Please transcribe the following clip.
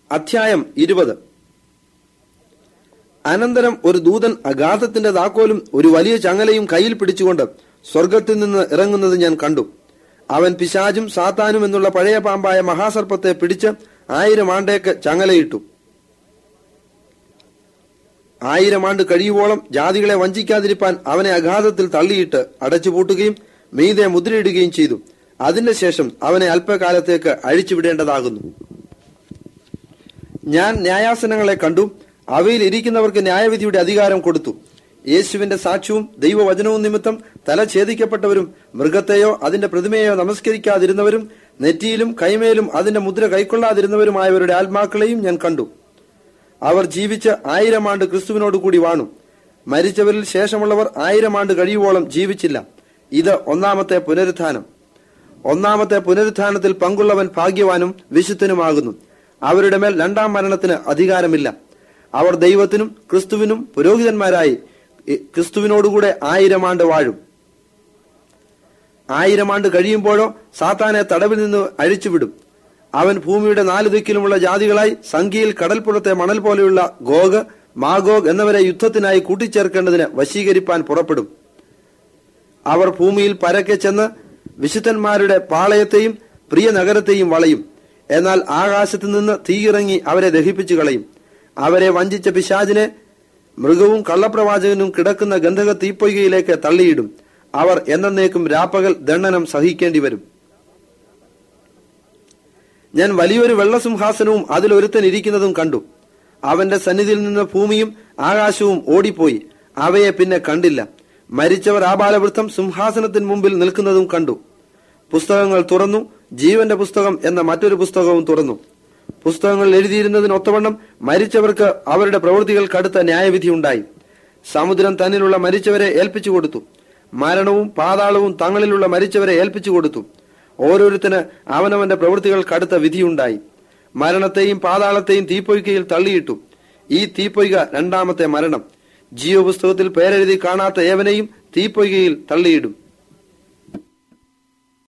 അധ്യായം ഇരുപത് അനന്തരം ഒരു ദൂതൻ അഗാധത്തിന്റെ താക്കോലും ഒരു വലിയ ചങ്ങലയും കയ്യിൽ പിടിച്ചുകൊണ്ട് സ്വർഗത്തിൽ നിന്ന് ഇറങ്ങുന്നത് ഞാൻ കണ്ടു അവൻ പിശാചും സാത്താനും എന്നുള്ള പഴയ പാമ്പായ മഹാസർപ്പത്തെ പിടിച്ച് ആയിരം ആണ്ടേക്ക് ചങ്ങലയിട്ടു ആയിരം ആണ്ട് കഴിയുവോളം ജാതികളെ വഞ്ചിക്കാതിരിപ്പാൻ അവനെ അഗാധത്തിൽ തള്ളിയിട്ട് അടച്ചുപൂട്ടുകയും മീതെ മുദ്രയിടുകയും ചെയ്തു അതിന്റെ ശേഷം അവനെ അല്പകാലത്തേക്ക് അഴിച്ചുവിടേണ്ടതാകുന്നു ഞാൻ ന്യായാസനങ്ങളെ കണ്ടു അവയിൽ ഇരിക്കുന്നവർക്ക് ന്യായവിധിയുടെ അധികാരം കൊടുത്തു യേശുവിന്റെ സാക്ഷ്യവും ദൈവവചനവും നിമിത്തം തല ഛേദിക്കപ്പെട്ടവരും മൃഗത്തെയോ അതിന്റെ പ്രതിമയെയോ നമസ്കരിക്കാതിരുന്നവരും നെറ്റിയിലും കൈമേലും അതിന്റെ മുദ്ര കൈക്കൊള്ളാതിരുന്നവരുമായവരുടെ ആത്മാക്കളെയും ഞാൻ കണ്ടു അവർ ജീവിച്ച് ആയിരം ആണ്ട് ക്രിസ്തുവിനോട് കൂടി വാണു മരിച്ചവരിൽ ശേഷമുള്ളവർ ആയിരം ആണ്ട് കഴിയുവോളം ജീവിച്ചില്ല ഇത് ഒന്നാമത്തെ പുനരുത്ഥാനം ഒന്നാമത്തെ പുനരുത്ഥാനത്തിൽ പങ്കുള്ളവൻ ഭാഗ്യവാനും വിശുദ്ധനുമാകുന്നു അവരുടെ മേൽ രണ്ടാം മരണത്തിന് അധികാരമില്ല അവർ ദൈവത്തിനും ക്രിസ്തുവിനും പുരോഹിതന്മാരായി ഇ- ക്രിസ്തുവിനോടുകൂടെ ആയിരം ആണ്ട് വാഴും ആയിരം ആണ്ട് കഴിയുമ്പോഴോ സാത്താനെ തടവിൽ നിന്ന് അഴിച്ചുവിടും അവൻ ഭൂമിയുടെ നാല് ദിക്കിലുമുള്ള ജാതികളായി സംഖ്യയിൽ കടൽപ്പുറത്തെ മണൽ പോലെയുള്ള ഗോഗ് മാഗോഗ് എന്നിവരെ യുദ്ധത്തിനായി കൂട്ടിച്ചേർക്കേണ്ടതിന് വശീകരിപ്പാൻ പുറപ്പെടും അവർ ഭൂമിയിൽ പരക്കെ ചെന്ന് വിശുദ്ധന്മാരുടെ പാളയത്തെയും പ്രിയ നഗരത്തെയും വളയും എന്നാൽ ആകാശത്ത് നിന്ന് തീയിറങ്ങി അവരെ ദഹിപ്പിച്ചു കളയും അവരെ വഞ്ചിച്ച പിശാചിനെ മൃഗവും കള്ളപ്രവാചകനും കിടക്കുന്ന ഗന്ധക തീപ്പൊയ്കയിലേക്ക് തള്ളിയിടും അവർ എന്നേക്കും രാപ്പകൽ ദണ്ഡനം സഹിക്കേണ്ടി വരും ഞാൻ വലിയൊരു വെള്ളസിംഹാസനവും അതിലൊരുത്തൻ ഇരിക്കുന്നതും കണ്ടു അവന്റെ സന്നിധിയിൽ നിന്ന് ഭൂമിയും ആകാശവും ഓടിപ്പോയി അവയെ പിന്നെ കണ്ടില്ല മരിച്ചവർ ആബാലവൃത്തം സിംഹാസനത്തിന് മുമ്പിൽ നിൽക്കുന്നതും കണ്ടു പുസ്തകങ്ങൾ തുറന്നു ജീവന്റെ പുസ്തകം എന്ന മറ്റൊരു പുസ്തകവും തുറന്നു പുസ്തകങ്ങൾ എഴുതിയിരുന്നതിനൊത്തവണ്ണം മരിച്ചവർക്ക് അവരുടെ പ്രവൃത്തികൾക്കടുത്ത ന്യായവിധി ഉണ്ടായി സമുദ്രം തന്നിലുള്ള മരിച്ചവരെ ഏൽപ്പിച്ചു കൊടുത്തു മരണവും പാതാളവും തങ്ങളിലുള്ള മരിച്ചവരെ ഏൽപ്പിച്ചു കൊടുത്തു ഓരോരുത്തന് അവനവന്റെ പ്രവൃത്തികൾക്കടുത്ത വിധിയുണ്ടായി മരണത്തെയും പാതാളത്തെയും തീപ്പൊയ്കയിൽ തള്ളിയിട്ടു ഈ തീപ്പൊയ്ക രണ്ടാമത്തെ മരണം ജീവപുസ്തകത്തിൽ പേരെഴുതി കാണാത്ത ഏവനെയും തീപ്പൊയ്കയിൽ തള്ളിയിടും